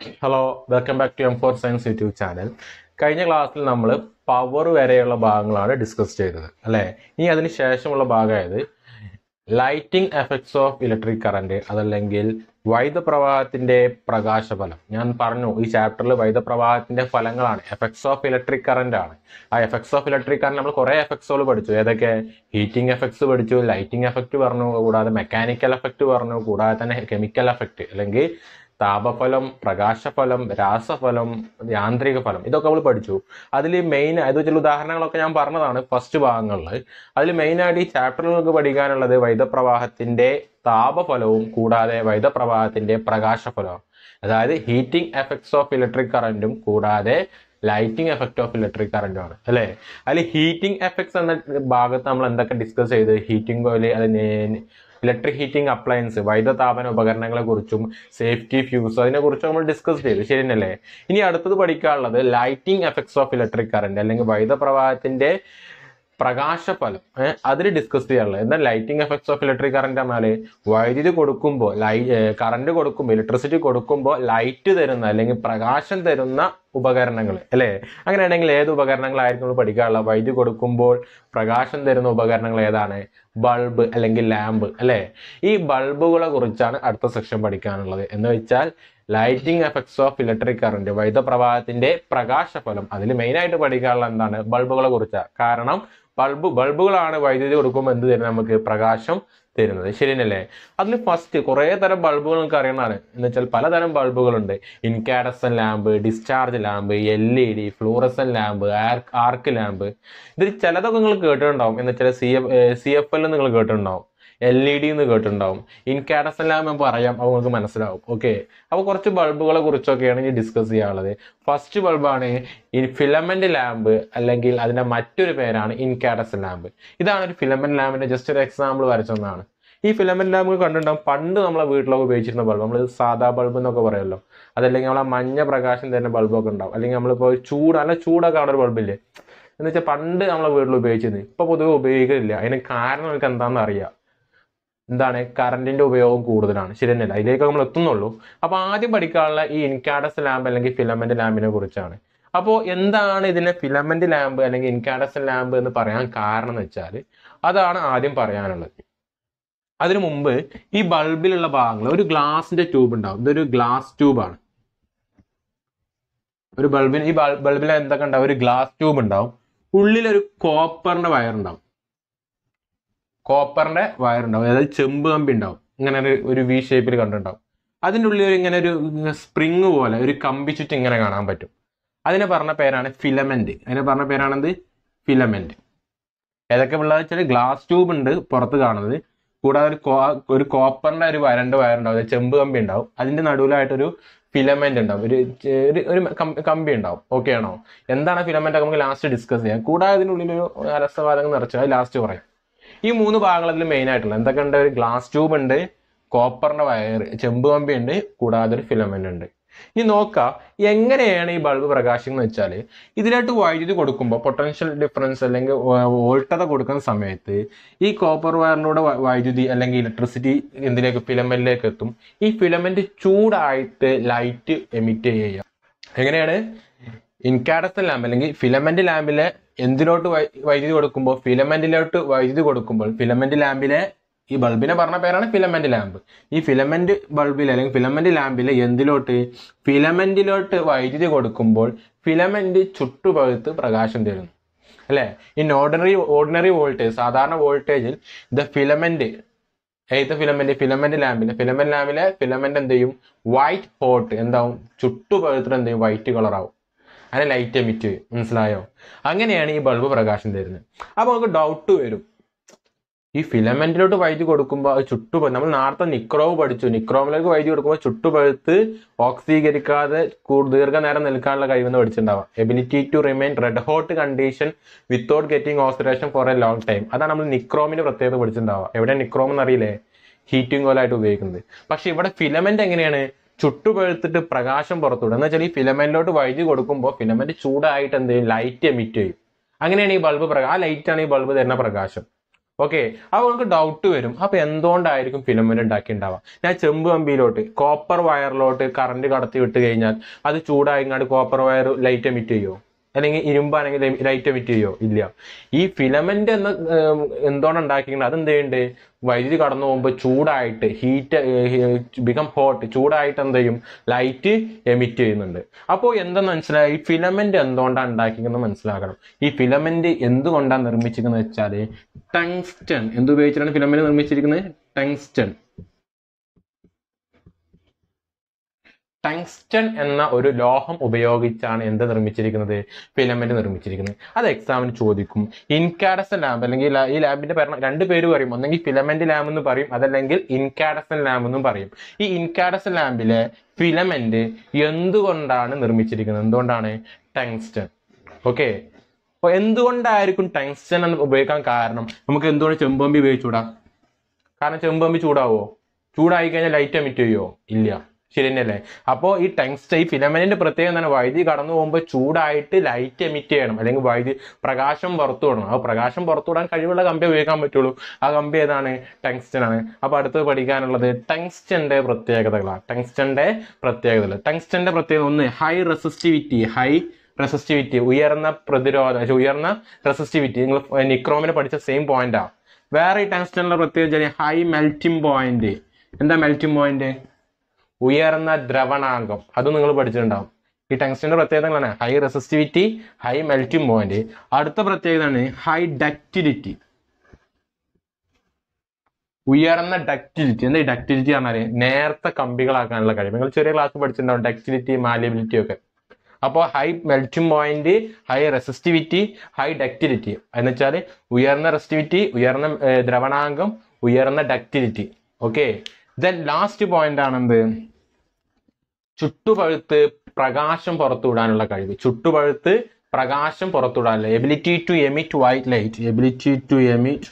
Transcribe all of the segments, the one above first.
Hello welcome back to M four science YouTube channel കഴിഞ്ഞ ക്ലാസ്സിൽ നമ്മൾ പവർ വരെയുള്ള ഭാഗങ്ങളാണ് ഡിസ്കസ് ചെയ്തത് അല്ലേ ഇനി അതിന് ശേഷമുള്ള ഭാഗമായത് lighting effects of electric current അതല്ലെങ്കിൽ വൈദ്യുതപ്രവാഹത്തിന്റെ പ്രകാശഫലം ഞാൻ പറഞ്ഞു ഈ ചാപ്റ്ററിൽ വൈദ്യുതപ്രവാഹത്തിന്റെ ഫലങ്ങളാണ് എഫക്ട്സ് ഓഫ് ഇലക്ട്രിക് കറന്റ് ആണ് ആ എഫക്ട്സ് ഓഫ് ഇലക്ട്രിക് കറന്റ് നമ്മൾ കുറേ എഫക്ട്സുകൾ പഠിച്ചു ഏതൊക്കെ ഹീറ്റിംഗ് എഫക്ട്സ് പഠിച്ചു ലൈറ്റിംഗ് എഫക്റ്റ് പറഞ്ഞു കൂടാതെ മെക്കാനിക്കൽ എഫക്റ്റ് പറഞ്ഞു കൂടാതെ തന്നെ കെമിക്കൽ എഫക്റ്റ് അല്ലെങ്കിൽ താപഫലം പ്രകാശഫലം രാസഫലം യാന്ത്രിക ഫലം ഇതൊക്കെ നമ്മൾ പഠിച്ചു അതിൽ മെയിൻ അത് ചില ഉദാഹരണങ്ങളൊക്കെ ഞാൻ പറഞ്ഞതാണ് ഫസ്റ്റ് ഭാഗങ്ങളിൽ അതിൽ മെയിനായിട്ട് ഈ ചാപ്റ്ററിൽ നമുക്ക് പഠിക്കാനുള്ളത് വൈദ്യുതപ്രവാഹത്തിന്റെ താപഫലവും കൂടാതെ വൈദ്യുതപ്രവാഹത്തിന്റെ പ്രകാശഫലവും അതായത് ഹീറ്റിംഗ് എഫക്ട്സ് ഓഫ് ഇലക്ട്രിക് കറന്റും കൂടാതെ ലൈറ്റിംഗ് എഫക്റ്റ് ഓഫ് ഇലക്ട്രിക് കറന്റും ആണ് അല്ലേ അതിൽ ഹീറ്റിംഗ് എഫക്ട്സ് എന്ന ഭാഗത്ത് നമ്മൾ എന്തൊക്കെ ഡിസ്കസ് ചെയ്ത് ഹീറ്റിംഗ് പോലെ അതിന് ഇലക്ട്രിക് ഹീറ്റിംഗ് അപ്ലയൻസ് വൈദ്യുതാപന ഉപകരണങ്ങളെ കുറിച്ചും സേഫ്റ്റി ഫ്യൂസ് അതിനെ കുറിച്ചും നമ്മൾ ഡിസ്കസ് ചെയ്തു ശരി തന്നെയല്ലേ ഇനി അടുത്തത് പഠിക്കാനുള്ളത് lighting effects of electric current അല്ലെങ്കിൽ വൈദ്യുതപ്രവാഹത്തിന്റെ പ്രകാശഫലം ഏഹ് അതിൽ ഡിസ്കസ് ചെയ്യാനുള്ളത് എന്താ lighting effects of electric current പറഞ്ഞാല് വൈദ്യുതി കൊടുക്കുമ്പോൾ ലൈ കറണ്ട് കൊടുക്കുമ്പോൾ ഇലക്ട്രിസിറ്റി കൊടുക്കുമ്പോൾ ലൈറ്റ് തരുന്ന അല്ലെങ്കിൽ പ്രകാശം തരുന്ന ഉപകരണങ്ങൾ അല്ലേ അങ്ങനെയാണെങ്കിൽ ഏത് ഉപകരണങ്ങളായിരിക്കും നമ്മൾ പഠിക്കാനുള്ള വൈദ്യുതി കൊടുക്കുമ്പോൾ പ്രകാശം തരുന്ന ഉപകരണങ്ങൾ ഏതാണ് ബൾബ് അല്ലെങ്കിൽ ലാമ്പ് അല്ലേ ഈ ബൾബുകളെ കുറിച്ചാണ് അടുത്ത സെക്ഷൻ പഠിക്കാനുള്ളത് എന്ന് വെച്ചാൽ lighting effects of electric current വൈദ്യുതപ്രവാഹത്തിന്റെ പ്രകാശഫലം അതിൽ മെയിനായിട്ട് പഠിക്കാനുള്ള എന്താണ് ബൾബുകളെ കുറിച്ചാണ് കാരണം ബൾബ് ബൾബുകളാണ് വൈദ്യുതി കൊടുക്കുമ്പോൾ എന്ത് തരുന്നത് നമുക്ക് പ്രകാശം തരുന്നത് ശരിയല്ലേ അതിൽ ഫസ്റ്റ് കുറേ തരം ബൾബുകൾ നമുക്ക് അറിയണതാണ് എന്ന് വെച്ചാൽ പലതരം ബൾബുകളുണ്ട് incandescent lamp discharge lamp L E D fluorescent lamp arc lamp ഇതിൽ ചിലതൊക്കെ നിങ്ങൾ കേട്ടിട്ടുണ്ടാവും എന്ന് വെച്ചാൽ C F C F L നിങ്ങൾ കേട്ടിട്ടുണ്ടാവും എൽ ഇ ഡി എന്ന് കേട്ടിട്ടുണ്ടാവും ഇൻകാഡസൻ ലാമ്പ് നമുക്ക് പറയാം അപ്പോൾ നിങ്ങൾക്ക് മനസ്സിലാവും ഓക്കെ അപ്പോൾ കുറച്ച് ബൾബുകളെ കുറിച്ചൊക്കെയാണ് ഇനി ഡിസ്കസ് ചെയ്യാനുള്ളത് ഫസ്റ്റ് ബൾബാണ് ഈ ഫിലമെന്റ് ലാമ്പ് അല്ലെങ്കിൽ അതിന്റെ മറ്റൊരു പേരാണ് ഇൻകാഡസൻ ലാമ്പ് ഇതാണ് ഒരു ഫിലമെന്റ് ലാമ്പിന്റെ ജസ്റ്റ് ഒരു എക്സാമ്പിൾ വരച്ചൊന്നാണ് ഈ ഫിലമെന്റ് ലാമ്പ് കണ്ടിട്ടുണ്ടാവും പണ്ട് നമ്മളെ വീട്ടിലൊക്കെ ഉപയോഗിച്ചിരുന്ന ബൾബ് നമ്മൾ സാധാ ബൾബ് എന്നൊക്കെ പറയുമല്ലോ അതല്ലെങ്കിൽ നമ്മളെ മഞ്ഞ പ്രകാശം തരുന്ന ബൾബൊക്കെ ഉണ്ടാവും അല്ലെങ്കിൽ നമ്മളിപ്പോൾ ചൂട് നല്ല ചൂടൊക്കെ കാണുന്ന ഒരു ബൾബില്ലേ എന്ന് വെച്ചാൽ പണ്ട് നമ്മളെ വീട്ടിൽ ഉപയോഗിച്ചിരുന്നത് ഇപ്പൊ പൊതുവെ ഉപയോഗിക്കുന്നില്ല അതിന് കാരണം നമുക്ക് എന്താണെന്ന് അറിയാം എന്താണ് കറണ്ടിന്റെ ഉപയോഗം കൂടുതലാണ് ശരി തന്നെയല്ല അതിലേക്ക് നമ്മൾ എത്തുന്നുള്ളൂ അപ്പൊ ആദ്യം പഠിക്കാനുള്ള ഈ ഇൻകാഡസ് ലാമ്പ് അല്ലെങ്കിൽ ഫിലമെന്റ് ലാമ്പിനെ കുറിച്ചാണ് അപ്പോൾ എന്താണ് ഇതിനെ ഫിലമെന്റ് ലാമ്പ് അല്ലെങ്കിൽ ഇൻകാഡസൻ ലാമ്പ് എന്ന് പറയാൻ കാരണം എന്ന് വെച്ചാൽ അതാണ് ആദ്യം പറയാനുള്ളത് അതിനു മുമ്പ് ഈ ബൾബിലുള്ള ഭാഗങ്ങൾ ഒരു ഗ്ലാസിന്റെ ട്യൂബ് ഉണ്ടാവും ഇതൊരു ഗ്ലാസ് ട്യൂബാണ് ഒരു ബൾബിന് ഈ ബൾബിൽ എന്തൊക്കെ ഉണ്ടാവും ഒരു ഗ്ലാസ് ട്യൂബ് ഉണ്ടാവും ഉള്ളിലൊരു കോപ്പറിന്റെ വയർ ഉണ്ടാവും കോപ്പറിന്റെ വയർ ഉണ്ടാവും അതായത് ചെമ്പ് കമ്പി ഉണ്ടാവും ഇങ്ങനെ ഒരു ഒരു വി ഷേപ്പിൽ കണ്ടിട്ടുണ്ടാവും അതിൻ്റെ ഉള്ളിൽ ഇങ്ങനെ ഒരു സ്പ്രിങ് പോലെ ഒരു കമ്പി ചുറ്റും ഇങ്ങനെ കാണാൻ പറ്റും അതിനെ പറഞ്ഞ പേരാണ് ഫിലമെന്റ് അതിനെ പറഞ്ഞ പേരാണെന്ത് ഫിലമെന്റ് ഏതൊക്കെ ഉള്ളത് വെച്ചാൽ ഗ്ലാസ് ട്യൂബ് ഉണ്ട് പുറത്ത് കാണുന്നത് കൂടാതെ ഒരു കോ ഒരു കോപ്പറിന്റെ ഒരു വരണ്ട് വയറുണ്ടാവും അതായത് ചെമ്പ് കമ്പി ഉണ്ടാവും അതിന്റെ നടുവിലായിട്ടൊരു ഫിലമെന്റ് ഉണ്ടാവും ഒരു ഒരു ഒരു കമ്പി ഉണ്ടാവും ഓക്കെ ആണോ എന്താണ് ഫിലമെന്റ് നമുക്ക് ലാസ്റ്റ് ഡിസ്കസ് ചെയ്യാം കൂടാതെ അതിനുള്ളിൽ ഒരു അലസവാദങ്ങൾ നിറച്ചാൽ ലാസ്റ്റ് പറയാം ഈ മൂന്ന് ഭാഗങ്ങളിൽ മെയിൻ ആയിട്ടുള്ള എന്തൊക്കെ ഉണ്ട് ഒരു ഗ്ലാസ് ട്യൂബ് ഉണ്ട് കോപ്പറിന്റെ വയർ ചെമ്പ് കമ്പി ഉണ്ട് കൂടാതെ ഒരു ഫിലമെന്റ് ഉണ്ട് ഇനി നോക്കാം എങ്ങനെയാണ് ഈ ബൾബ് പ്രകാശിക്കുന്നത് വെച്ചാൽ ഇതിലായിട്ട് വൈദ്യുതി കൊടുക്കുമ്പോൾ പൊട്ടൻഷ്യൽ ഡിഫറൻസ് അല്ലെങ്കിൽ വോൾട്ടത കൊടുക്കുന്ന സമയത്ത് ഈ കോപ്പർ വയറിലൂടെ വൈദ്യുതി അല്ലെങ്കിൽ ഇലക്ട്രിസിറ്റി എന്തിലേക്ക് ഫിലമെന്റിലേക്ക് എത്തും ഈ ഫിലമെന്റ് ചൂടായിട്ട് ലൈറ്റ് എമിറ്റ് ചെയ്യുക എങ്ങനെയാണ് ഇൻകാഡസൻ ലാമ്പ് അല്ലെങ്കിൽ ഫിലമെന്റ് ലാമ്പിലെ എന്തിലോട്ട് വൈദ്യുതി കൊടുക്കുമ്പോൾ ഫിലമെന്റിലോട്ട് വൈദ്യുതി കൊടുക്കുമ്പോൾ ഫിലമെന്റ് ലാമ്പിലെ ഈ ബൾബിനെ പറഞ്ഞ പേരാണ് ഫിലമെന്റ് ലാമ്പ് ഈ ഫിലമെന്റ് ബൾബിൽ അല്ലെങ്കിൽ ഫിലമെന്റ് ലാമ്പിൽ എന്തിലോട്ട് ഫിലമെന്റിലോട്ട് വൈദ്യുതി കൊടുക്കുമ്പോൾ ഫിലമെന്റ് ചുട്ടുപഴുത്ത് പ്രകാശം തരുന്നു അല്ലേ ഇൻ ഓർഡിനറി ഓർഡിനറി വോൾട്ടേജ് സാധാരണ വോൾട്ടേജിൽ ദ ഫിലമെന്റ് ഏത് ഫിലമെന്റ് ഫിലമെന്റ് ലാമ്പിലെ ഫിലമെന്റ് ലാമ്പിലെ ഫിലമെന്റ് എന്ത് ചെയ്യും വൈറ്റ് ഹോട്ട് എന്താവും ചുട്ടുപഴുത്തിട്ട് എന്ത് ചെയ്യും വൈറ്റ് കളറാവും അങ്ങനെ ലൈറ്റ് എമിറ്റ് ചെയ്യും മനസ്സിലായോ അങ്ങനെയാണ് ഈ ബൾബ് പ്രകാശം തരുന്നത് അപ്പോൾ നമുക്ക് ഡൗട്ട് വരും ഈ ഫിലമെന്റിലോട്ട് വൈദ്യുതി കൊടുക്കുമ്പോൾ അത് ചുട്ടു നമ്മൾ നേരത്തെ നിക്രോവ് പഠിച്ചു നിക്രോമിലേക്ക് വൈദ്യുതി കൊടുക്കുമ്പോൾ ചുട്ടുപഴുത്ത് ഓക്സീകരിക്കാതെ ദീർഘനേരം നിൽക്കാനുള്ള കഴിവെന്ന് പഠിച്ചിട്ടുണ്ടാവാം ability to remain red hot condition without getting oxidation for a long time അതാണ് നമ്മൾ നിക്രോമിന്റെ പ്രത്യേകത പഠിച്ചിട്ടുണ്ടാവുക എവിടെ നിക്രോം എന്നറിയില്ലേ ഹീറ്റിംഗ് ഓലായിട്ട് ഉപയോഗിക്കുന്നത് പക്ഷെ ഇവിടെ ഫിലമെന്റ് എങ്ങനെയാണ് ചുട്ടുപഴുത്തിട്ട് പ്രകാശം പുറത്തുവിടും എന്ന് വെച്ചാൽ ഈ ഫിലമെന്റിലോട്ട് വൈദ്യുതി കൊടുക്കുമ്പോൾ ഫിലമെന്റ് ചൂടായിട്ട് എന്ത് ചെയ്യും ലൈറ്റ് എമിറ്റ് ചെയ്യും അങ്ങനെയാണ് ഈ ബൾബ് പ്രകാശം ആ ലൈറ്റാണ് ഈ ബൾബ് തരുന്ന പ്രകാശം ഓക്കെ അപ്പോൾ നമുക്ക് ഡൗട്ട് വരും അപ്പോൾ എന്തുകൊണ്ടായിരിക്കും ഫിലമെന്റ് ഉണ്ടാക്കിയിട്ടുണ്ടാവുക ഞാൻ ചെമ്പ് കമ്പിയിലോട്ട് കോപ്പർ വയറിലോട്ട് കറണ്ട് കടത്തി വിട്ട് കഴിഞ്ഞാൽ അത് ചൂടായിങ്ങാണ്ട് കോപ്പർ വയർ ലൈറ്റ് എമിറ്റ് ചെയ്യുമോ അല്ലെങ്കിൽ ഇരുമ്പാണെങ്കിൽ ലൈറ്റ് എമിറ്റ് ചെയ്യോ ഇല്ല ഈ ഫിലമെന്റ് എന്ന ഏം, എന്തുകൊണ്ട് ഉണ്ടാക്കിക്കുന്നത് അതെന്ത് ചെയ്യുന്നുണ്ട് വൈദ്യുതി കടന്നു പോകുമ്പോൾ ചൂടായിട്ട് ഹീറ്റ് ബിക്കം ഹോട്ട് ചൂടായിട്ട് എന്ത് ചെയ്യും ലൈറ്റ് എമിറ്റ് ചെയ്യുന്നുണ്ട് അപ്പോൾ എന്തെന്ന് മനസ്സിലായി ഈ ഫിലമെന്റ് എന്തുകൊണ്ടാണ് ഉണ്ടാക്കിക്കുന്നത് മനസ്സിലാക്കണം ഈ ഫിലമെന്റ് എന്തുകൊണ്ടാണ് നിർമ്മിച്ചിരിക്കുന്നത് വെച്ചാൽ ടങ്സ്റ്റൺ എന്തുപയോഗിച്ചിട്ടാണ് ഫിലമെന്റ് നിർമ്മിച്ചിരിക്കുന്നത് ടങ്സ്റ്റൺ ടങ്സ്റ്റൺ എന്ന ഒരു ലോഹം ഉപയോഗിച്ചാണ് എന്ത് നിർമ്മിച്ചിരിക്കുന്നത് ഫിലമെന്റ് നിർമ്മിച്ചിരിക്കുന്നത് അത് എക്സാമിന് ചോദിക്കും ഇൻകാഡസൻ ലാമ്പ് അല്ലെങ്കിൽ ലാ- ഈ ലാമ്പിന്റെ പേര് രണ്ട് പേര് പറയും ഒന്നെങ്കിൽ ഫിലമെന്റ് ലാമ്പ് എന്ന് പറയും അതല്ലെങ്കിൽ ഇൻകാഡസൻ ലാമ്പ് എന്നും പറയും ഈ ഇൻകാഡസൻ ലാമ്പിലെ ഫിലമെന്റ് എന്തുകൊണ്ടാണ് നിർമ്മിച്ചിരിക്കുന്നത് എന്തുകൊണ്ടാണ് ടങ്സ്റ്റൺ ഓക്കെ അപ്പൊ എന്തുകൊണ്ടായിരിക്കും ടങ്സ്റ്റൺ എന്ന് ഉപയോഗിക്കാൻ കാരണം നമുക്ക് എന്തുകൊണ്ട് ചെമ്പമ്പി ഉപയോഗിച്ചൂടാ കാരണം ചെമ്പമ്പി ചൂടാവോ ചൂടായി കഴിഞ്ഞാൽ ലൈറ്റ് എമിറ്റ് ചെയ്യോ ഇല്ല ശരി തന്നെയല്ലേ അപ്പോൾ ഈ ടങ്സ്റ്റ ഈ ഫിലമെന്റിന്റെ പ്രത്യേകം തന്നെ വൈദ്യുതി കടന്നു പോകുമ്പോൾ ചൂടായിട്ട് ലൈറ്റ് എമിറ്റ് ചെയ്യണം അല്ലെങ്കിൽ വൈദ്യുതി പ്രകാശം പുറത്തു വിടണം ആ പ്രകാശം പുറത്തു വിടാൻ കഴിവുള്ള കമ്പി ഉപയോഗിക്കാൻ പറ്റുള്ളൂ ആ കമ്പി ഏതാണ് ടങ്സ്റ്റൻ ആണ് അപ്പോൾ അടുത്ത് പഠിക്കാനുള്ളത് ടങ്സ്റ്റന്റെ പ്രത്യേകതകളാണ് ടങ്സ്റ്റന്റെ പ്രത്യേകതകൾ ടങ്സ്റ്റന്റെ പ്രത്യേകത ഒന്ന് ഹൈ റെസിസ്റ്റിവിറ്റി ഹൈ റെസിസ്റ്റിവിറ്റി ഉയർന്ന പ്രതിരോധ ശ്ശെ, ഉയർന്ന റെസിസ്റ്റിവിറ്റി നിങ്ങൾ നിക്രോമിനെ പഠിച്ച സെയിം പോയിന്റാ വേറെ ഈ ടങ്സ്റ്റനിലെ പ്രത്യേകത ഹൈ മെൽറ്റിംഗ് പോയിന്റ് എന്താ മെൽറ്റിംഗ് പോയിന്റ് ഉയർന്ന ദ്രവണാങ്കം അതും നിങ്ങൾ പഠിച്ചിട്ടുണ്ടാവും ഈ ടങ്സ്റ്റന്റെ പ്രത്യേകതകളാണ് high resistivity high melting point അടുത്ത പ്രത്യേകതയാണ് ഹൈ ഡക്റ്റിലിറ്റി ഉയർന്ന ഡക്റ്റിലിറ്റി എന്താ ഈ ഡക്റ്റിലിറ്റി പറഞ്ഞാല് നേർത്ത കമ്പികളാക്കാനുള്ള കഴിവ് നിങ്ങൾ ചെറിയ ക്ലാസ് പഠിച്ചിട്ടുണ്ടാവും ഡക്റ്റിലിറ്റി മാലിബിലിറ്റി ഒക്കെ അപ്പോൾ high melting point high resistivity high ductility എന്ന് വെച്ചാൽ ഉയർന്ന റെസിസ്റ്റിവിറ്റി ഉയർന്ന ഏർ, ദ്രവണാങ്കം ഉയർന്ന ductility okay then last point ആണെന്ത് ചുട്ടുപഴുത്ത് പ്രകാശം പുറത്തുവിടാനുള്ള കഴിവ് ചുട്ടുപഴുത്ത് പ്രകാശം പുറത്തുവിടാനുള്ള ability to emit white light ability to emit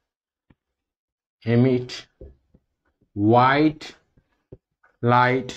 emit white light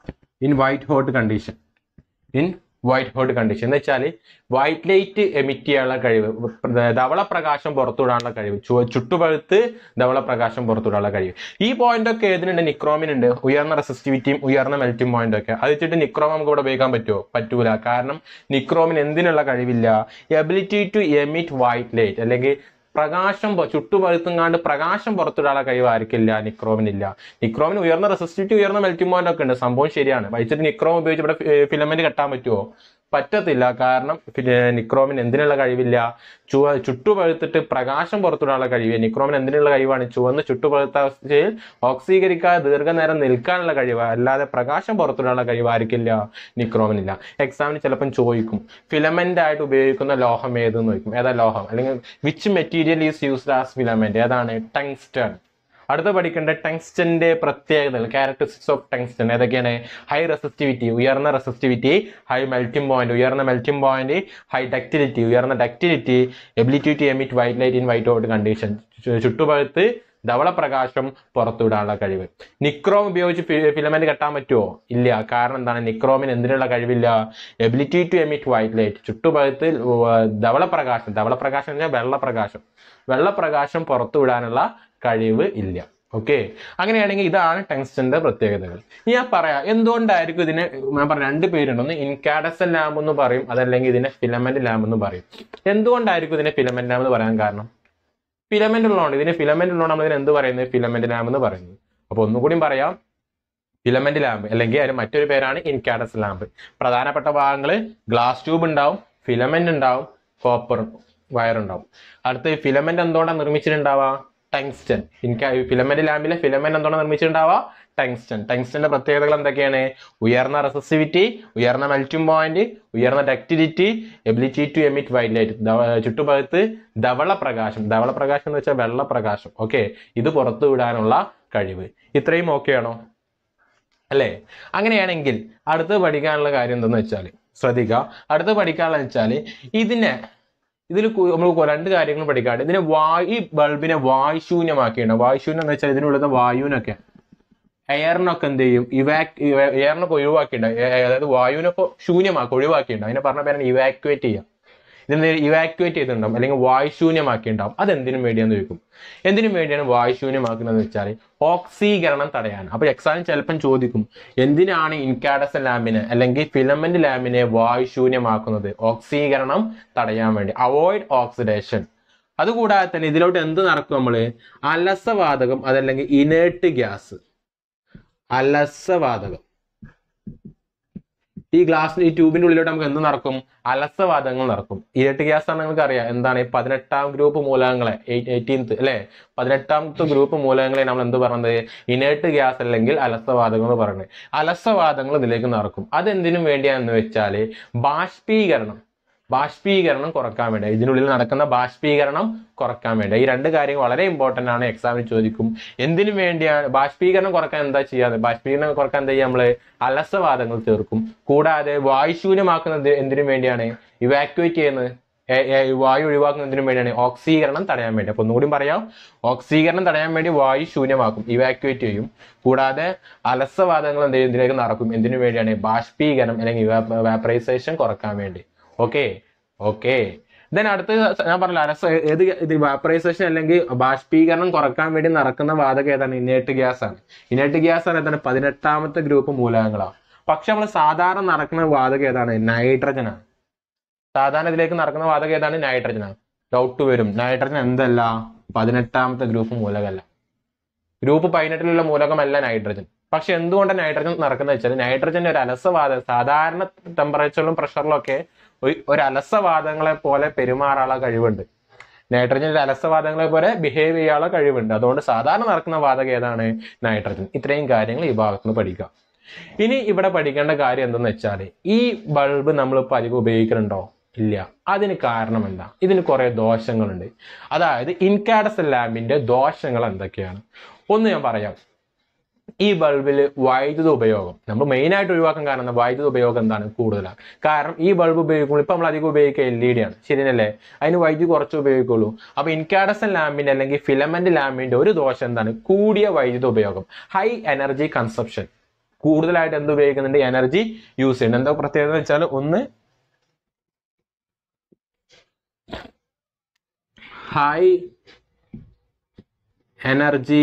in white hot condition in white hot condition എന്ന് വെച്ചാൽ വൈറ്റ് ലൈറ്റ് എമിറ്റ് ചെയ്യാനുള്ള കഴിവ് പ്ര- ധവള പ്രകാശം പുറത്തുവിടാനുള്ള കഴിവ് ചു- ചുട്ടുപഴുത്ത് ധവള പ്രകാശം പുറത്തുവിടാനുള്ള കഴിവ് ഈ പോയിന്റ് ഒക്കെ ഏതിനുണ്ട് നിക്രോമിനുണ്ട് ഉയർന്ന റെസിസ്റ്റിവിറ്റിയും ഉയർന്ന മെൽറ്റിംഗ് പോയിന്റ് ഒക്കെ അത് വെച്ചിട്ട് നിക്രോം നമുക്ക് ഇവിടെ ഉപയോഗിക്കാൻ പറ്റുമോ പറ്റൂല കാരണം നിക്രോമിന് എന്തിനുള്ള കഴിവില്ല ability to emit white light അല്ലെങ്കിൽ പ്രകാശം പൊ- ചുട്ടുപഴുത്തുങ്ങാണ്ട് പ്രകാശം പുറത്തിടാനുള്ള കഴിവ് ആർക്കില്ല നിക്രോമിനില്ല നിക്രോമിന് ഉയർന്ന റെസിസ്റ്റിവിറ്റി ഉയർന്ന മെൽറ്റിംഗ് പോയിന്റ് ഒക്കെ ഉണ്ട് സംഭവം ശരിയാണ് വഹിച്ചിട്ട് നിക്രോം ഉപയോഗിച്ച് ഇവിടെ ഫിലമെന്റ് കെട്ടാൻ പറ്റുമോ പറ്റത്തില്ല കാരണം ഫില- നിക്രോമിന് എന്തിനുള്ള കഴിവില്ല ചുവ ചുട്ടുപഴുത്തിട്ട് പ്രകാശം പുറത്തുവിടാനുള്ള കഴിവ് നിക്രോമിന് എന്തിനുള്ള കഴിവാണ് ചുവന്ന് ചുട്ടുപഴുത്ത അവസ്ഥയിൽ ഓക്സീകരിക്കാതെ ദീർഘനേരം നിൽക്കാനുള്ള കഴിവ് അല്ലാതെ പ്രകാശം പുറത്തുവിടാനുള്ള കഴിവ് ആർക്കില്ല നിക്രോമിനില്ല എക്സാമിന് ചിലപ്പം ചോദിക്കും ഫിലമെന്റ് ആയിട്ട് ഉപയോഗിക്കുന്ന ലോഹം ഏതെന്ന് ചോദിക്കും ഏതാ ലോഹം അല്ലെങ്കിൽ which material is used as filament ഏതാണ് ടങ്സ്റ്റൺ അടുത്ത പഠിക്കേണ്ട ടങ്സ്റ്റന്റെ പ്രത്യേകതകൾ ക്യാരക്ടറിസ്റ്റിക്സ് ഓഫ് ടങ്സ്റ്റൺ ഏതൊക്കെയാണ് ഹൈ റെസിസ്റ്റിവിറ്റി ഉയർന്ന റെസിസ്റ്റിവിറ്റി ഹൈ മെൽറ്റിംഗ് പോയിന്റ് ഉയർന്ന മെൽറ്റിംഗ് പോയിന്റ് ഹൈ ഡക്റ്റിലിറ്റി ഉയർന്ന ductility ability to emit white light in white out condition ചുട്ടുപഴുത്ത് ധവളപ്രകാശം പുറത്തുവിടാനുള്ള കഴിവ് നിക്രോം ഉപയോഗിച്ച് ഫിലമെന്റ് കെട്ടാൻ പറ്റുമോ ഇല്ല കാരണം എന്താണ് നിക്രോമിന് എന്തിനുള്ള കഴിവില്ല ability to emit white light ചുട്ടുപഴുത്ത് ധവളപ്രകാശം ധവളപ്രകാശം എന്ന് വെച്ചാൽ വെള്ളപ്രകാശം വെള്ളപ്രകാശം പുറത്തുവിടാനുള്ള കഴിവ് ഇല്ല ഓക്കെ അങ്ങനെയാണെങ്കിൽ ഇതാണ് ടങ്സ്റ്റന്റെ പ്രത്യേകതകൾ ഇനി ഞാൻ പറയാം എന്തുകൊണ്ടായിരിക്കും ഇതിനെ ഞാൻ പറഞ്ഞ രണ്ട് പേരുണ്ട് ഒന്ന് ഇൻകാഡസൻ ലാമ്പ് എന്ന് പറയും അതല്ലെങ്കിൽ ഇതിനെ ഫിലമെന്റ് ലാമ്പ് എന്ന് പറയും എന്തുകൊണ്ടായിരിക്കും ഇതിനെ ഫിലമെന്റ് ലാമ്പ് എന്ന് പറയാൻ കാരണം ഫിലമെന്റ് ഉള്ളതുകൊണ്ട് ഇതിന് ഫിലമെന്റ് ഉള്ളതുകൊണ്ട് നമ്മൾ ഇതിന് എന്ത് പറയുന്നത് ഫിലമെന്റ് ലാമ്പ് എന്ന് പറയുന്നത് അപ്പൊ ഒന്നുകൂടിയും പറയാം ഫിലമെന്റ് ലാമ്പ് അല്ലെങ്കിൽ അതിന് മറ്റൊരു പേരാണ് ഇൻകാഡസ് ലാമ്പ് പ്രധാനപ്പെട്ട ഭാഗങ്ങൾ ഗ്ലാസ് ട്യൂബ് ഉണ്ടാവും ഫിലമെന്റ് ഉണ്ടാവും കോപ്പർ വയർ ഉണ്ടാവും അടുത്ത് ഫിലമെന്റ് എന്തുകൊണ്ടാണ് നിർമ്മിച്ചിട്ടുണ്ടാവുക ടങ്സ്റ്റൻ എനിക്ക് ഫിലമെന്റ് ലാമ്പിലെ ഫിലമെന്റ് എന്തുകൊണ്ടാണ് നിർമ്മിച്ചിട്ടുണ്ടാവുക ടങ്സ്റ്റൻ ടങ്സ്റ്റന്റെ പ്രത്യേകതകൾ എന്തൊക്കെയാണ് ഉയർന്ന റെസിസ്റ്റിവിറ്റി ഉയർന്ന മെൽറ്റിംഗ് പോയിന്റ് ഉയർന്ന ductility ability to emit white light ചുറ്റുപഴുത്ത് ധവള പ്രകാശം ധവള പ്രകാശം എന്ന് വെച്ചാൽ വെള്ള പ്രകാശം ഓക്കെ ഇത് പുറത്തു വിടാനുള്ള കഴിവ് ഇത്രയും ഓക്കെ ആണോ അല്ലേ അങ്ങനെയാണെങ്കിൽ അടുത്ത് പഠിക്കാനുള്ള കാര്യം എന്തെന്ന് വെച്ചാൽ ശ്രദ്ധിക്കുക അടുത്ത് പഠിക്കാനുള്ള വെച്ചാൽ ഇതിനെ ഇതിൽ നമ്മൾ രണ്ട് കാര്യങ്ങൾ പഠിക്കാണ്ട് ഇതിനെ വായു ഈ ബൾബിനെ വായുശൂന്യമാക്കിയാണ് വായുശൂന്യം എന്ന് വെച്ചാൽ ഇതിനുള്ളത് വായുവിനൊക്കെ എയറിനൊക്കെ എന്ത് ചെയ്യും ഇവാക് എയറിനൊക്കെ ഒഴിവാക്കിയിട്ടുണ്ട് അതായത് വായുവിനൊക്കെ ശൂന്യമാക്കി ഒഴിവാക്കിയിട്ടുണ്ട് അതിനെ പറഞ്ഞ പേരാണ് ഇവാക്യുവേറ്റ് ചെയ്യുക ഇതിനെ ഇവാക്യുവേറ്റ് ചെയ്തിട്ടുണ്ടാവും അല്ലെങ്കിൽ വായുശൂന്യമാക്കിയിട്ടുണ്ടാവും അത് എന്തിനും വേണ്ടിയാന്ന് ചോദിക്കും എന്തിനു വേണ്ടിയാണ് വായുശൂന്യമാക്കുന്നത് വെച്ചാൽ ഓക്സീകരണം തടയാൻ അപ്പൊ എക്സാമിന് ചിലപ്പം ചോദിക്കും എന്തിനാണ് ഇൻകാഡസൻ ലാമ്പിനെ അല്ലെങ്കിൽ ഫിലമെന്റ് ലാമ്പിനെ വായുശൂന്യമാക്കുന്നത് ഓക്സീകരണം തടയാൻ വേണ്ടി അവോയ്ഡ് ഓക്സിഡേഷൻ അതുകൂടാതെ തന്നെ ഇതിലോട്ട് എന്ത് നടക്കും നമ്മള് അലസവാതകം അതല്ലെങ്കിൽ ഇനേർട്ട് ഗ്യാസ് അലസവാതകം ഈ ഗ്ലാസ് ഈ ട്യൂബിന്റെ ഉള്ളിലോട്ട് നമുക്ക് എന്ത് നടക്കും അലസവാതകങ്ങൾ നടക്കും ഇരട്ടി ഗ്യാസ് ആണ് നിങ്ങൾക്ക് അറിയാം എന്താണ് ഈ പതിനെട്ടാം ഗ്രൂപ്പ് മൂലകങ്ങളെ എയ്റ്റീൻത്ത് അല്ലെ പതിനെട്ടാമത്തെ ഗ്രൂപ്പ് മൂലകങ്ങളെ നമ്മൾ എന്ത് പറഞ്ഞത് ഇനേർട്ട് ഗ്യാസ് അല്ലെങ്കിൽ അലസവാതകം എന്ന് പറയുന്നത് അലസവാതകങ്ങൾ ഇതിലേക്ക് നടക്കും അതെന്തിനും വേണ്ടിയാണെന്ന് വെച്ചാല് ബാഷ്പീകരണം ബാഷ്പീകരണം കുറക്കാൻ വേണ്ടി ഇതിനുള്ളിൽ നടക്കുന്ന ബാഷ്പീകരണം കുറക്കാൻ വേണ്ടി ഈ രണ്ട് കാര്യങ്ങൾ വളരെ ഇമ്പോർട്ടന്റ് ആണ് എക്സാമിന് ചോദിക്കും എന്തിനു വേണ്ടിയാണ് ബാഷ്പീകരണം കുറക്കാൻ എന്താ ചെയ്യാതെ ബാഷ്പീകരണം കുറക്കാൻ എന്താ ചെയ്യുക നമ്മള് അലസവാദങ്ങൾ തീർക്കും കൂടാതെ വായുശൂന്യമാക്കുന്നത് എന്തിനു വേണ്ടിയാണ് ഇവാക്യുവേറ്റ് ചെയ്യുന്നത് ഏ- ഏ- വായു ഒഴിവാക്കുന്നതിനു വേണ്ടിയാണ് ഓക്സീകരണം തടയാൻ വേണ്ടി അപ്പൊ ഒന്നുകൂടി പറയാം ഓക്സീകരണം തടയാൻ വേണ്ടി വായു ശൂന്യമാക്കും ഇവാക്യുവേറ്റ് ചെയ്യും കൂടാതെ അലസവാദങ്ങൾ എന്ത് ചെയ്യും ഇതിലേക്ക് നടക്കും എന്തിനു വേണ്ടിയാണ് ബാഷ്പീകരണം അല്ലെങ്കിൽ വാപ്പറൈസേഷൻ കുറക്കാൻ വേണ്ടി ഓക്കെ ഓക്കെ ദെൻ അടുത്ത് ഞാൻ പറഞ്ഞില്ല അലസ ഏത് ഇത് വാപ്പറൈസേഷൻ അല്ലെങ്കിൽ ബാഷ്പീകരണം കുറക്കാൻ വേണ്ടി നടക്കുന്ന വാതകം ഏതാണ് ഇനേർട്ട് ഗ്യാസ് ആണ് ഇനേർട്ട് ഗ്യാസ് ആണ് ഏതാണ് പതിനെട്ടാമത്തെ ഗ്രൂപ്പ് മൂലകങ്ങളാണ് പക്ഷെ നമ്മൾ സാധാരണ നടക്കുന്ന വാതകം ഏതാണ് നൈട്രജൻ ആണ് സാധാരണ ഇതിലേക്ക് നടക്കുന്ന വാതകം ഏതാണ് നൈട്രജൻ ആണ് ഡൗട്ട് വരും നൈട്രജൻ എന്തല്ല പതിനെട്ടാമത്തെ ഗ്രൂപ്പ് മൂലകമല്ല ഗ്രൂപ്പ് പതിനെട്ടിലുള്ള മൂലകമല്ല നൈട്രജൻ പക്ഷെ എന്തുകൊണ്ടാണ് നൈട്രജൻ നടക്കുന്നത് വെച്ചാൽ നൈട്രജൻ ഒരു അലസവാതകം സാധാരണ ടെമ്പറേച്ചറിലും പ്രഷറിലും ഒക്കെ ഒരു- ഒരു അലസവാതകങ്ങളെ പോലെ പെരുമാറാനുള്ള കഴിവുണ്ട് നൈട്രജൻ ഒരു അലസവാതകങ്ങളെ പോലെ ബിഹേവ് ചെയ്യാനുള്ള കഴിവുണ്ട് അതുകൊണ്ട് സാധാരണ നടക്കുന്ന വാതകം ഏതാണ് നൈട്രജൻ ഇത്രയും കാര്യങ്ങൾ ഈ ഭാഗത്തുനിന്ന് പഠിക്കാം ഇനി ഇവിടെ പഠിക്കേണ്ട കാര്യം എന്തെന്ന് വെച്ചാൽ ഈ ബൾബ് നമ്മളിപ്പോൾ അധികം ഉപയോഗിക്കുന്നുണ്ടോ ഇല്ല അതിന് കാരണം എന്താ ഇതിന് കുറെ ദോഷങ്ങളുണ്ട് അതായത് ഇൻകാഡസൽ ലാമ്പിന്റെ ദോഷങ്ങൾ എന്തൊക്കെയാണ് ഒന്ന് ഞാൻ പറയാം ഈ ബൾബിൽ വൈദ്യുത ഉപയോഗം നമ്മൾ മെയിൻ ആയിട്ട് ഒഴിവാക്കാൻ കാരണം എന്താ? വൈദ്യുത ഉപയോഗം എന്താണ് കൂടുതലാണ് കാരണം ഈ ബൾബ് ഉപയോഗിക്കുമ്പോൾ ഇപ്പൊ നമ്മൾ അധികം ഉപയോഗിക്കുക എൽ ഇ ഡി ആണ് ശരിയല്ലേ അതിന് വൈദ്യുതി കുറച്ച് ഉപയോഗിക്കുള്ളൂ അപ്പൊ ഇൻകാഡസൻ ലാമ്പിന്റെ അല്ലെങ്കിൽ ഫിലമെന്റ് ലാമ്പിന്റെ ഒരു ദോഷം എന്താണ് കൂടിയ വൈദ്യുത ഉപയോഗം ഹൈ എനർജി കൺസപ്ഷൻ കൂടുതലായിട്ട് എന്ത് ഉപയോഗിക്കുന്നുണ്ട് എനർജി യൂസ് ചെയ്യുന്നുണ്ട് എന്താ പ്രത്യേകത എന്ന് വെച്ചാൽ ഒന്ന് ഹൈ എനർജി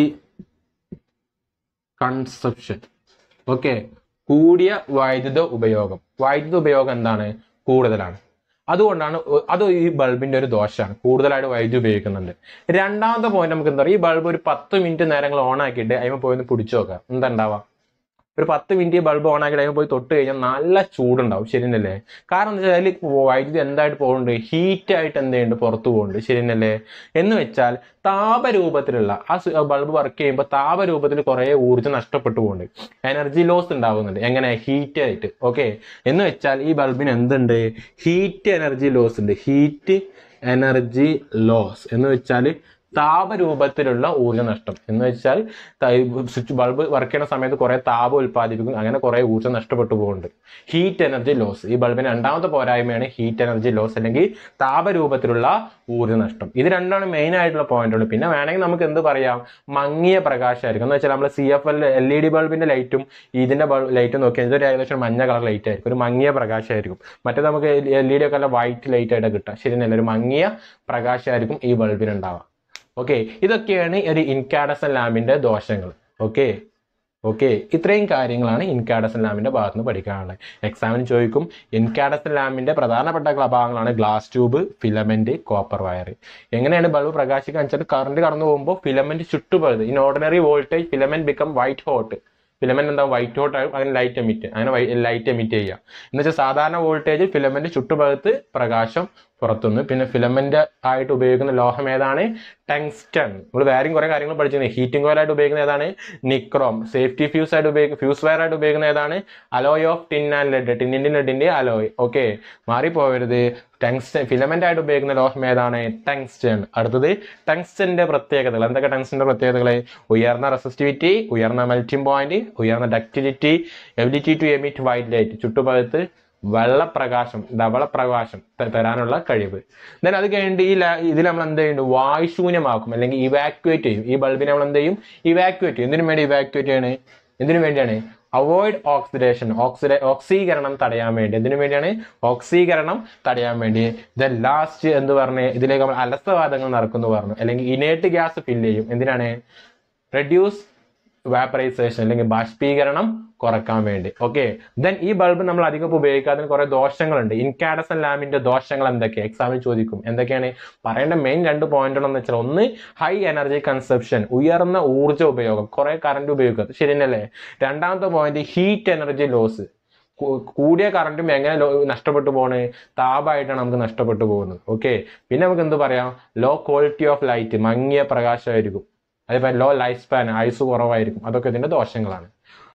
കൺസപ്ഷൻ ഓക്കെ കൂടിയ വൈദ്യുത ഉപയോഗം വൈദ്യുത ഉപയോഗം എന്താണ് കൂടുതലാണ് അതുകൊണ്ടാണ് ഒ- അത് ഈ ബൾബിന്റെ ഒരു ദോഷമാണ് കൂടുതലായിട്ട് വൈദ്യുതി ഉപയോഗിക്കുന്നുണ്ട് രണ്ടാമത്തെ പോയിന്റ് നമുക്ക് എന്താ പറയുക ഈ ബൾബ് ഒരു പത്ത് മിനിറ്റ് നേരങ്ങൾ ഓൺ ആക്കിയിട്ട് അതിന് പോയി ഒന്ന് പിടിച്ചു നോക്കാം എന്താ ഉണ്ടാവുക ഒരു പത്ത് മിനിറ്റ് ബൾബ് ഓൺ ആക്കി അതിന് പോയി തൊട്ട് കഴിഞ്ഞാൽ നല്ല ചൂടുണ്ടാവും ശരിയല്ലേ കാരണം എന്താ വെച്ചാൽ അതിൽ വൈദ്യുതി എന്തായിട്ട് പോകുന്നുണ്ട് ഹീറ്റ് ആയിട്ട് എന്ത് ചെയ്യുന്നുണ്ട് പുറത്തു പോകുന്നുണ്ട് ശരിയല്ലേ എന്ന് വെച്ചാൽ താപരൂപത്തിലുള്ള ആ ബൾബ് വർക്ക് ചെയ്യുമ്പോൾ താപരൂപത്തിൽ കുറേ ഊർജ്ജം നഷ്ടപ്പെട്ടു പോകുന്നുണ്ട് എനർജി ലോസ് ഉണ്ടാവുന്നുണ്ട് എങ്ങനെ ഹീറ്റ് ആയിട്ട് ഓക്കെ എന്ന് വെച്ചാൽ ഈ ബൾബിന് എന്തുണ്ട് ഹീറ്റ് എനർജി ലോസ് ഉണ്ട് ഹീറ്റ് എനർജി ലോസ് എന്ന് വെച്ചാൽ താപരൂപത്തിലുള്ള ഊർജ്ജ നഷ്ടം എന്ന് വെച്ചാൽ സ്വിച്ച് ബൾബ് വർക്ക് ചെയ്യുന്ന സമയത്ത് കുറെ താപം ഉൽപ്പാദിപ്പിക്കും അങ്ങനെ കുറെ ഊർജ്ജം നഷ്ടപ്പെട്ടു പോകുന്നുണ്ട് ഹീറ്റ് എനർജി ലോസ് ഈ ബൾബിന് രണ്ടാമത്തെ പോരായ്മയാണ് ഹീറ്റ് എനർജി ലോസ് അല്ലെങ്കിൽ താപരൂപത്തിലുള്ള ഊർജ്ജ നഷ്ടം ഇത് രണ്ടാണ് മെയിൻ ആയിട്ടുള്ള പോയിന്റുകൾ പിന്നെ വേണമെങ്കിൽ നമുക്ക് എന്ത് പറയാം മങ്ങിയ പ്രകാശമായിരിക്കും എന്ന് വെച്ചാൽ നമ്മൾ C F L L E D ബൾബിന്റെ ലൈറ്റും ഇതിന്റെ ലൈറ്റും നോക്കിയാൽ ഇതൊരു ഏകദേശം മഞ്ഞ കളർ ലൈറ്റ് ആയിരിക്കും ഒരു മങ്ങിയ പ്രകാശമായിരിക്കും മറ്റേ നമുക്ക് എൽ ഇ ഡി ഒക്കെ വൈറ്റ് ലൈറ്റ് ആയിട്ട് കിട്ടുക ശരി തന്നെ ഒരു മങ്ങിയ പ്രകാശമായിരിക്കും ഈ ബൾബിന് ഉണ്ടാവുക ഓക്കെ ഇതൊക്കെയാണ് ഒരു ഇൻകാഡസൻ ലാമ്പിന്റെ ദോഷങ്ങൾ ഓക്കെ ഓക്കെ ഇത്രയും കാര്യങ്ങളാണ് ഇൻകാഡസൻ ലാമ്പിന്റെ ഭാഗത്ത് നിന്ന് പഠിക്കാനുള്ളത് എക്സാമിന് ചോദിക്കും ഇൻകാഡസൻ ലാമ്പിന്റെ പ്രധാനപ്പെട്ട ഗ്ല- ഭാഗങ്ങളാണ് glass tube filament copper wire എങ്ങനെയാണ് ബൾബ് പ്രകാശിക്കുക വെച്ചാൽ കറണ്ട് കടന്നു പോകുമ്പോൾ ഫിലമെന്റ് ചുട്ടുപോയത് in ordinary voltage filament become white hot filament എന്താ വൈറ്റ് ഹോട്ട് ആകും അങ്ങനെ ലൈറ്റ് എമിറ്റ് അങ്ങനെ ലൈറ്റ് എമിറ്റ് ചെയ്യുക എന്ന് വെച്ചാൽ സാധാരണ വോൾട്ടേജ് ഫിലമെന്റ് ചുട്ടുഭാഗത്ത് പ്രകാശം പുറത്തുനിന്ന് പിന്നെ ഫിലമെന്റ് ആയിട്ട് ഉപയോഗിക്കുന്ന ലോഹം ഏതാണ് ടങ്സ്റ്റൺ നമ്മൾ വേറെയും കുറെ കാര്യങ്ങൾ പഠിച്ചിട്ടുണ്ട് ഹീറ്റിംഗ് ഓയിൽ ആയിട്ട് ഉപയോഗിക്കുന്ന ഏതാണ് നിക്രോം സേഫ്റ്റി ഫ്യൂസ് ആയിട്ട് ഉപയോഗിക്കുന്ന ഫ്യൂസ് വയർ ആയിട്ട് ഉപയോഗിക്കുന്ന ഏതാണ് alloy of tin and lead ടിന്നിന്റെ ലെഡിന്റെ അലോയ് ഓക്കെ മാറിപ്പോവരുത് ടങ്സ്റ്റൺ ഫിലമെന്റ് ആയിട്ട് ഉപയോഗിക്കുന്ന ലോഹം ഏതാണ് ടങ്സ്റ്റൺ അടുത്തത് ടങ്സ്റ്റന്റെ പ്രത്യേകതകൾ എന്തൊക്കെ ടങ്സ്റ്റന്റെ പ്രത്യേകതകൾ ഉയർന്ന റെസിസ്റ്റിവിറ്റി ഉയർന്ന മെൽറ്റിംഗ് പോയിന്റ് ഉയർന്ന ductility ability to emit white light ചുറ്റുഭാഗത്ത് വെള്ളപ്രകാശം ധവളപ്രകാശം ത- തരാനുള്ള കഴിവ് ദെൻ അത് കഴിഞ്ഞിട്ട് ഈ ലാ- ഇതിൽ നമ്മൾ എന്ത് ചെയ്യുന്നു വായുശൂന്യമാക്കും അല്ലെങ്കിൽ ഇവാക്യുവേറ്റ് ചെയ്യും ഈ ബൾബിനെ നമ്മൾ എന്ത് ചെയ്യും ഇവാക്യുവേറ്റ് ചെയ്യും എന്തിനു വേണ്ടി ഇവാക്യുവേറ്റ് ചെയ്യണേ എന്തിനു വേണ്ടിയാണ് അവോയ്ഡ് ഓക്സിഡേഷൻ ഓക്സിഡേ ഓക്സീകരണം തടയാൻ വേണ്ടി എന്തിനു വേണ്ടിയാണ് ഓക്സീകരണം തടയാൻ വേണ്ടി ദെൻ ലാസ്റ്റ് എന്ന് പറഞ്ഞ് ഇതിലേക്ക് നമ്മൾ അലസവാദങ്ങൾ നടക്കുന്നു പറഞ്ഞു അല്ലെങ്കിൽ ഇനേറ്റ് ഗ്യാസ് ഫില്ല് ചെയ്യും എന്തിനാണ് റെഡ്യൂസ് വാപ്പറൈസേഷൻ അല്ലെങ്കിൽ ബാഷ്പീകരണം കുറക്കാൻ വേണ്ടി ഓക്കെ ദെൻ ഈ ബൾബ് നമ്മൾ അധികം ഇപ്പൊ ഉപയോഗിക്കാത്തതിന് കുറെ ദോഷങ്ങളുണ്ട് ഇൻകാഡസൻ ലാമ്പിന്റെ ദോഷങ്ങൾ എന്തൊക്കെ എക്സാമിൽ ചോദിക്കും എന്തൊക്കെയാണ് പറയേണ്ട മെയിൻ രണ്ട് പോയിന്റുകൾ എന്ന് വെച്ചാൽ ഒന്ന് ഹൈ എനർജി കൺസപ്ഷൻ ഉയർന്ന ഊർജ്ജ ഉപയോഗം കുറെ കറണ്ട് ഉപയോഗിക്കുക അത് ശരി തന്നെയല്ലേ രണ്ടാമത്തെ പോയിന്റ് ഹീറ്റ് എനർജി ലോസ് കൂടിയ കറണ്ടും എങ്ങനെ ലോ- നഷ്ടപ്പെട്ടു പോണ് താപമായിട്ടാണ് നമുക്ക് നഷ്ടപ്പെട്ടു പോകുന്നത് ഓക്കെ പിന്നെ നമുക്ക് എന്ത് പറയാം ലോ ക്വാളിറ്റി ഓഫ് ലൈറ്റ് മങ്ങിയ പ്രകാശമായിരിക്കും അതേപോലെ ലോ ലൈഫ് സ്പാൻ ആയുസ് കുറവായിരിക്കും അതൊക്കെ ഇതിന്റെ ദോഷങ്ങളാണ്